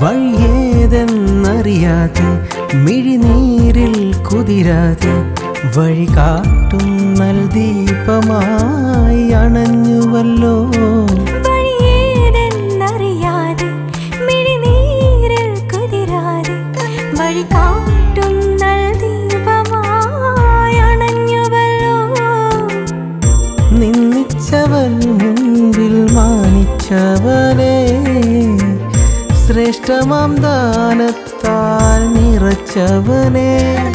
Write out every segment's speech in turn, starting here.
വഴിയേതെന്നറിയാതെ മിഴിനീരിൽ കുതിരാതെ വഴി കാട്ടും നൽ ദീപമായി അണഞ്ഞുവല്ലോ വഴിയേതെന്നറിയാതെ മിഴിനീരിൽ കുതിരാതെ വഴി കാട്ടും നൽ ദീപമായി അണഞ്ഞുവല്ലോ നിന്നിച്ചവൻ മുൻപിൽ മാനിച്ചവനെ ശ്രേഷ്ഠമാം ദാനത്താൽ നിറച്ചവനെ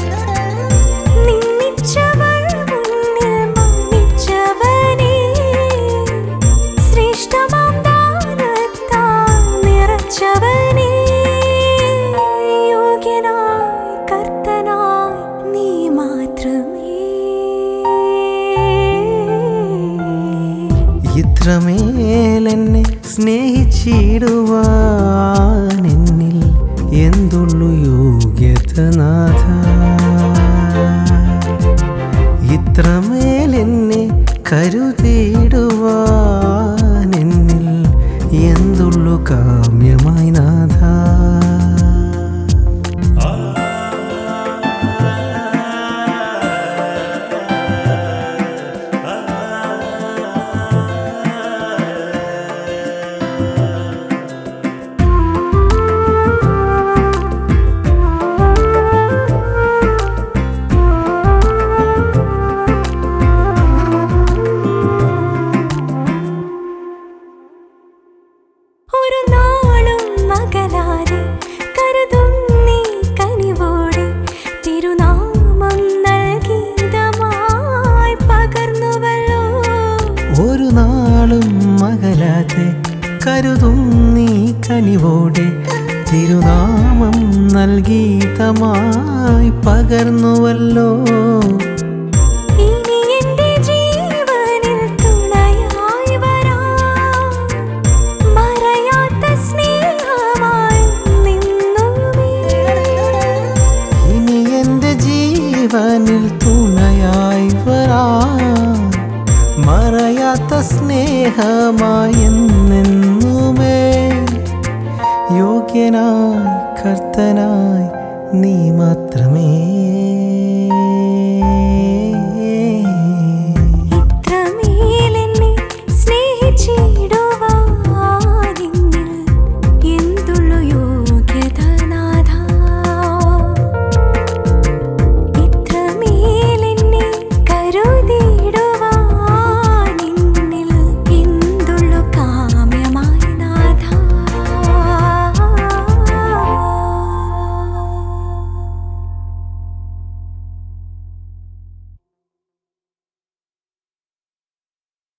നിന്നിച്ചവൾ മുന്നിൽ മാനിച്ചവനേ ശ്രേഷ്ഠമാം ദാനത്താൽ നിറച്ചവനേ യോഗ്യനായി കർത്തനായി നീ മാത്രമേ ഇത്രമേൽ എന്നെ സ്നേഹിച്ചിടുവാൻ എന്നിൽ എന്തുള്ളു യോഗ്യത നാഥ ഇത്രമേൽ എന്നെ കരുതിയിടുവാൻ എന്നിൽ എന്തുള്ളു കാമ്യമായി നാഥ ഒരു നാളും മകലാതെ കരുതും നീ കനിവോടെ തിരുനാമം നൽകിതമായി പകർന്നുവല്ലോ ഒരു നാളും മകലാതെ കരുതും നീ കനിവോടെ തിരുനാമം നൽകീതമായി പകർന്നുവല്ലോ ഇനി എന്റെ ജീവനിൽ തുണയായി വരാം മറയാത്ത സ്നേഹമായി നിന്നുമേ ഇനി എൻ്റെ ജീവനിൽ തുണയായി വരാം മറയാത്ത സ്നേഹമായി എന്നെന്നുമേ യോഗ്യനായി കർത്തനായി നീ മാത്രമേ